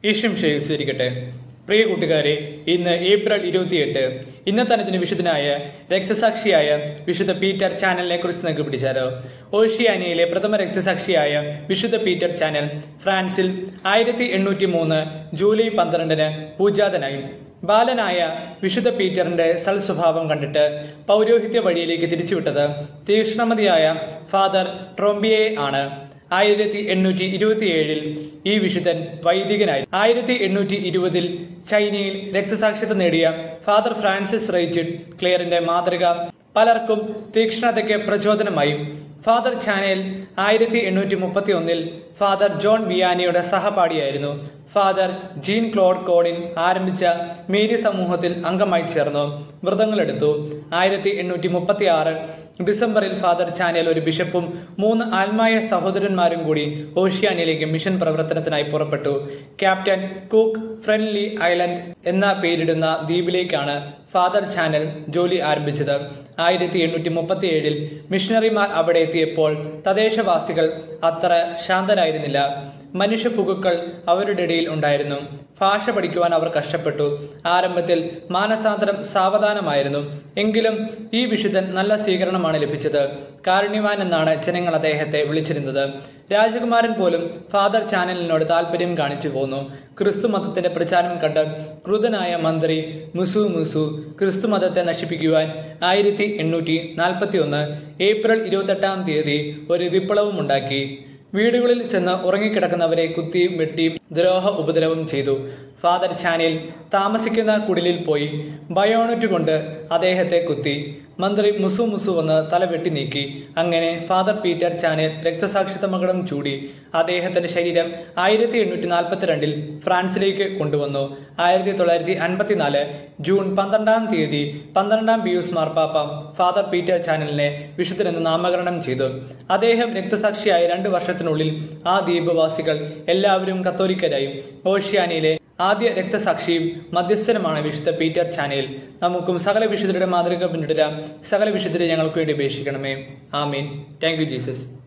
ഈശ്വം സ്വീകരിക്കട്ടെ പ്രിയ കൂട്ടുകാരെ ഇന്ന് ഏപ്രിൽ ഇരുപത്തിയെട്ട് ഇന്നത്തെ അനുദിന വിശുദ്ധനായ രക്തസാക്ഷിയായ വിശുദ്ധ പീറ്റർ ചാനലിനെ കുറിച്ച് നിങ്ങൾക്ക് പിടിച്ചാലോ ഓഷ്യാനിയയിലെ പ്രഥമ രക്തസാക്ഷിയായ വിശുദ്ധ പീറ്റർ ചാനൽ ഫ്രാൻസിൽ ആയിരത്തി എണ്ണൂറ്റി മൂന്ന് ജൂലൈ പന്ത്രണ്ടിന് പൂജാതനായി ബാലനായ വിശുദ്ധ പീറ്ററിന്റെ സൽസ്വഭാവം കണ്ടിട്ട് പൗരോഹിത്യ വഴിയിലേക്ക് തിരിച്ചുവിട്ടത് തീക്ഷ്ണമതിയായ ഫാദർ ട്രോംബിയെ ആണ് ആയിരത്തി എണ്ണൂറ്റി ഇരുപത്തിയേഴിൽ ഈ വിശുദ്ധൻ വൈദികനായി ആയിരത്തി എണ്ണൂറ്റി ഇരുപതിൽ ചൈനയിൽ രക്തസാക്ഷിത്വം നേടിയ ഫാദർ ഫ്രാൻസിസ് റൈച്ചിഡ് ക്ലിയറിന്റെ മാതൃക പലർക്കും തീക്ഷ്ണതയ്ക്ക് പ്രചോദനമായി ഫാദർ ചാനൽ ആയിരത്തി എണ്ണൂറ്റി മുപ്പത്തി ഒന്നിൽ ഫാദർ ജോൺ ബിയാനിയുടെ സഹപാഠിയായിരുന്നു ഫാദർ ജീൻ ക്ലോഡ് കോളിൻ ആരംഭിച്ച മേരി സമൂഹത്തിൽ അംഗമായി ചേർന്നു വ്രതങ്ങളെടുത്തു ആയിരത്തി എണ്ണൂറ്റി മുപ്പത്തി ആറ് ഡിസംബറിൽ ഫാദർ ചാനൽ ഒരു ബിഷപ്പും മൂന്ന് ആത്മായ സഹോദരന്മാരും കൂടി ഓഷ്യാനിയയിലേക്ക് മിഷൻ പ്രവർത്തനത്തിനായി പുറപ്പെട്ടു ക്യാപ്റ്റൻ കുക്ക് ഫ്രണ്ട്ലി ഐലൻഡ് എന്ന പേരിടുന്ന ദ്വീപിലേക്കാണ് ഫാദർ ചാനൽ ജോലി ആരംഭിച്ചത് ആയിരത്തി എണ്ണൂറ്റി മുപ്പത്തി ഏഴിൽ മിഷണറിമാർ അവിടെ എത്തിയപ്പോൾ തദ്ദേശവാസികൾ അത്ര ശാന്തരായിരുന്നില്ല മനുഷ്യപ്പുകുക്കൾ അവരുടെ ഇടയിൽ ഉണ്ടായിരുന്നു ഭാഷ പഠിക്കുവാൻ അവർ കഷ്ടപ്പെട്ടു ആരംഭത്തിൽ മാനസാന്തരം സാവധാനമായിരുന്നു എങ്കിലും ഈ വിശുദ്ധൻ നല്ല സ്വീകരണമാണ് ലഭിച്ചത് കാരുണ്യവാൻ എന്നാണ് ജനങ്ങൾ അദ്ദേഹത്തെ വിളിച്ചിരുന്നത് രാജകുമാരൻ പോലും ഫാദർ ചാനലിനോട് താല്പര്യം കാണിച്ചു പോന്നു ക്രിസ്തു മതത്തിന്റെ പ്രചാരം കണ്ട് ക്രുതനായ മന്ത്രി മുസു മുസു ക്രിസ്തു മതത്തെ നശിപ്പിക്കുവാൻ ആയിരത്തി എണ്ണൂറ്റി നാൽപ്പത്തി ഒന്ന് ഏപ്രിൽ ഇരുപത്തെട്ടാം തീയതി ഒരു വിപ്ലവം ഉണ്ടാക്കി വീടുകളിൽ ചെന്ന് ഉറങ്ങിക്കിടക്കുന്നവരെ കുത്തിയും വെട്ടിയും ദ്രോഹ ഉപദ്രവം ചെയ്തു ഫാദർ ചാനൽ താമസിക്കുന്ന കുടിലിൽ പോയി ബയോണറ്റ് കൊണ്ട് അദ്ദേഹത്തെ കുത്തി മന്ത്രി മുസു മുസു വന്ന് തല വെട്ടി നീക്കി അങ്ങനെ ഫാദർ പീറ്റർ ചാനൽ രക്തസാക്ഷിത്വ മകടം ചൂടി അദ്ദേഹത്തിന്റെ ശരീരം ആയിരത്തി എണ്ണൂറ്റി നാൽപ്പത്തിരണ്ടിൽ ഫ്രാൻസിലേക്ക് കൊണ്ടുവന്നു ആയിരത്തി തൊള്ളായിരത്തി അൻപത്തിനാല് ജൂൺ പന്ത്രണ്ടാം തീയതി പന്ത്രണ്ടാം പിയൂസ് മാർപ്പാപ്പ ഫാദർ പീറ്റർ ചാനലിനെ വിശുദ്ധനെന്ന് നാമകരണം ചെയ്തു അദ്ദേഹം രക്തസാക്ഷിയായ രണ്ടു വർഷത്തിനുള്ളിൽ ആ ദ്വീപവാസികൾ എല്ലാവരും കത്തോലിക്കരായും ഓഷ്യാനിയിലെ ആദ്യ രക്തസാക്ഷിയും മധ്യസ്ഥനുമാണ് വിശുദ്ധ പീറ്റർ ചാനൽ നമുക്കും സകല വിശുദ്ധരുടെ മാതൃക പിന്തുടരാം സകല വിശുദ്ധരെ ഞങ്ങൾക്ക് വേണ്ടി അപേക്ഷിക്കണമേ ആമീൻ താങ്ക് യു ജീസസ്